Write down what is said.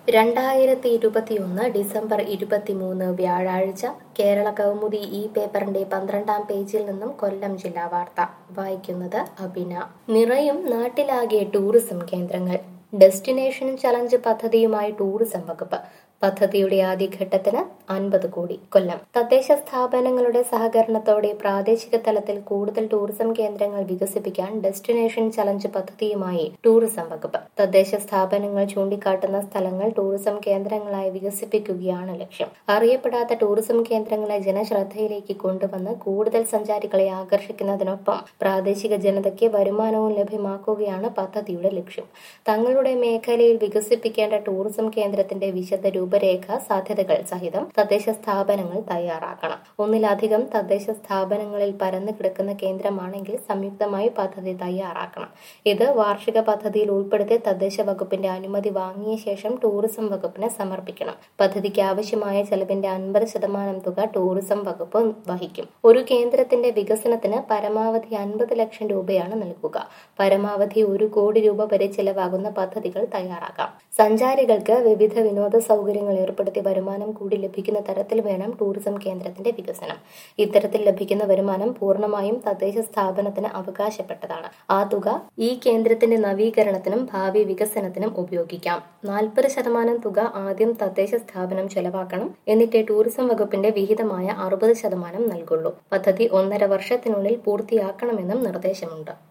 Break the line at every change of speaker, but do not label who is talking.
രണ്ടായിരത്തി ഇരുപത്തിയൊന്ന് ഡിസംബർ ഇരുപത്തിമൂന്ന് വ്യാഴാഴ്ച കേരള കൗമുദി ഈ പേപ്പറിന്റെ പന്ത്രണ്ടാം പേജിൽ നിന്നും കൊല്ലം ജില്ലാ വാർത്ത വായിക്കുന്നത് അഭിന നിറയും നാട്ടിലാകെ ടൂറിസം കേന്ദ്രങ്ങൾ ഡെസ്റ്റിനേഷൻ ചലഞ്ച് പദ്ധതിയുമായി ടൂറിസം വകുപ്പ് പദ്ധതിയുടെ ആദ്യഘട്ടത്തിന് അൻപത് കോടി കൊല്ലം തദ്ദേശ സ്ഥാപനങ്ങളുടെ സഹകരണത്തോടെ പ്രാദേശിക തലത്തിൽ കൂടുതൽ ടൂറിസം കേന്ദ്രങ്ങൾ വികസിപ്പിക്കാൻ ഡെസ്റ്റിനേഷൻ ചലഞ്ച് പദ്ധതിയുമായി ടൂറിസം വകുപ്പ് തദ്ദേശ സ്ഥാപനങ്ങൾ ചൂണ്ടിക്കാട്ടുന്ന സ്ഥലങ്ങൾ ടൂറിസം കേന്ദ്രങ്ങളായി വികസിപ്പിക്കുകയാണ് ലക്ഷ്യം അറിയപ്പെടാത്ത ടൂറിസം കേന്ദ്രങ്ങളെ ജനശ്രദ്ധയിലേക്ക് കൊണ്ടുവന്ന് കൂടുതൽ സഞ്ചാരികളെ ആകർഷിക്കുന്നതിനൊപ്പം പ്രാദേശിക ജനതയ്ക്ക് വരുമാനവും ലഭ്യമാക്കുകയാണ് പദ്ധതിയുടെ ലക്ഷ്യം തങ്ങളുടെ മേഖലയിൽ വികസിപ്പിക്കേണ്ട ടൂറിസം കേന്ദ്രത്തിന്റെ വിശദ രൂപരേഖ സാധ്യതകൾ സഹിതം തദ്ദേശ സ്ഥാപനങ്ങൾ തയ്യാറാക്കണം ഒന്നിലധികം തദ്ദേശ സ്ഥാപനങ്ങളിൽ പരന്നു കിടക്കുന്ന കേന്ദ്രമാണെങ്കിൽ സംയുക്തമായി പദ്ധതി തയ്യാറാക്കണം ഇത് വാർഷിക പദ്ധതിയിൽ ഉൾപ്പെടുത്തി തദ്ദേശ വകുപ്പിന്റെ അനുമതി വാങ്ങിയ ശേഷം ടൂറിസം വകുപ്പിന് സമർപ്പിക്കണം പദ്ധതിക്ക് ആവശ്യമായ ചെലവിന്റെ അൻപത് ശതമാനം തുക ടൂറിസം വകുപ്പ് വഹിക്കും ഒരു കേന്ദ്രത്തിന്റെ വികസനത്തിന് പരമാവധി അൻപത് ലക്ഷം രൂപയാണ് നൽകുക പരമാവധി ഒരു കോടി രൂപ വരെ ചെലവാകുന്ന പദ്ധതികൾ തയ്യാറാക്കാം സഞ്ചാരികൾക്ക് വിവിധ വിനോദ സൗകര്യങ്ങൾ ഏർപ്പെടുത്തി വരുമാനം കൂടി ലഭിക്കുന്ന തരത്തിൽ വേണം ടൂറിസം കേന്ദ്രത്തിന്റെ വികസനം ഇത്തരത്തിൽ ലഭിക്കുന്ന വരുമാനം പൂർണ്ണമായും തദ്ദേശ സ്ഥാപനത്തിന് അവകാശപ്പെട്ടതാണ് ആ തുക ഈ കേന്ദ്രത്തിന്റെ നവീകരണത്തിനും ഭാവി വികസനത്തിനും ഉപയോഗിക്കാം നാൽപ്പത് ശതമാനം തുക ആദ്യം തദ്ദേശ സ്ഥാപനം ചെലവാക്കണം എന്നിട്ടേ ടൂറിസം വകുപ്പിന്റെ വിഹിതമായ അറുപത് ശതമാനം നൽകുള്ളൂ പദ്ധതി ഒന്നര വർഷത്തിനുള്ളിൽ പൂർത്തിയാക്കണമെന്നും നിർദ്ദേശമുണ്ട്